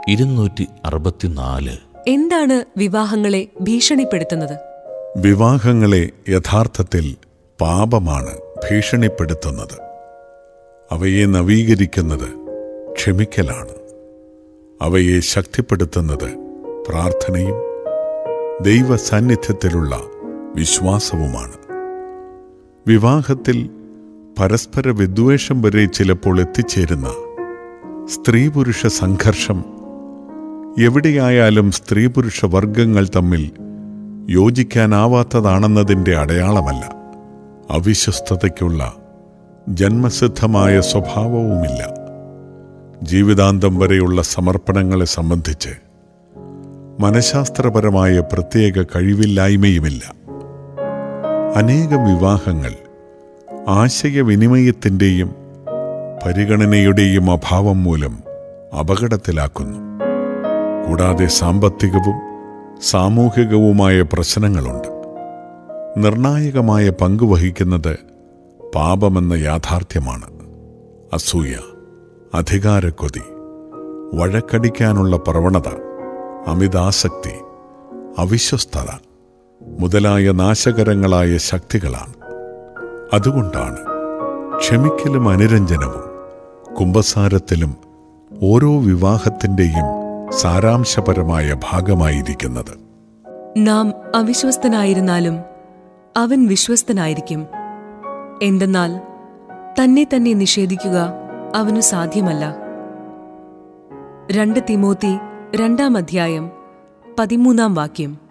ഇരുന്നൂറ്റി അറുപത്തിനാല് എന്താണ് വിവാഹങ്ങളെ ഭീഷണിപ്പെടുത്തുന്നത് വിവാഹങ്ങളെ യഥാർത്ഥത്തിൽ പാപമാണ് ഭീഷണിപ്പെടുത്തുന്നത് അവയെ നവീകരിക്കുന്നത് ക്ഷമിക്കലാണ് അവയെ ശക്തിപ്പെടുത്തുന്നത് പ്രാർത്ഥനയും ദൈവസാന്നിധ്യത്തിലുള്ള വിശ്വാസവുമാണ് വിവാഹത്തിൽ പരസ്പര വിദ്വേഷം വരെ ചിലപ്പോൾ എത്തിച്ചേരുന്ന സ്ത്രീ പുരുഷ സംഘർഷം എവിടെയായാലും സ്ത്രീ പുരുഷ വർഗങ്ങൾ തമ്മിൽ യോജിക്കാനാവാത്തതാണെന്നതിൻ്റെ അടയാളമല്ല അവിശ്വസ്തതയ്ക്കുള്ള ജന്മസിദ്ധമായ സ്വഭാവവുമില്ല ജീവിതാന്തം വരെയുള്ള സമർപ്പണങ്ങളെ സംബന്ധിച്ച് മനഃശാസ്ത്രപരമായ പ്രത്യേക കഴിവില്ലായ്മയുമില്ല അനേകം വിവാഹങ്ങൾ ആശയവിനിമയത്തിൻ്റെയും പരിഗണനയുടെയും അഭാവം മൂലം അപകടത്തിലാക്കുന്നു കൂടാതെ സാമ്പത്തികവും സാമൂഹികവുമായ പ്രശ്നങ്ങളുണ്ട് നിർണായകമായ പങ്ക് വഹിക്കുന്നത് പാപമെന്ന യാഥാർത്ഥ്യമാണ് അസൂയ അധികാരക്കൊതി വഴക്കടിക്കാനുള്ള പ്രവണത അമിതാസക്തി അവിശ്വസ്തത മുതലായ നാശകരങ്ങളായ ശക്തികളാണ് അതുകൊണ്ടാണ് ക്ഷമിക്കലും അനുരഞ്ജനവും കുംഭസാരത്തിലും ഓരോ വിവാഹത്തിൻ്റെയും സാരാംശപരമായ ഭാഗമായിരിക്കുന്നത് നാം അവിശ്വസ്തനായിരുന്നാലും അവൻ വിശ്വസ്തനായിരിക്കും എന്തെന്നാൽ തന്നെ തന്നെ നിഷേധിക്കുക അവനു സാധ്യമല്ല രണ്ട് തിമോത്തി രണ്ടാം അധ്യായം പതിമൂന്നാം വാക്യം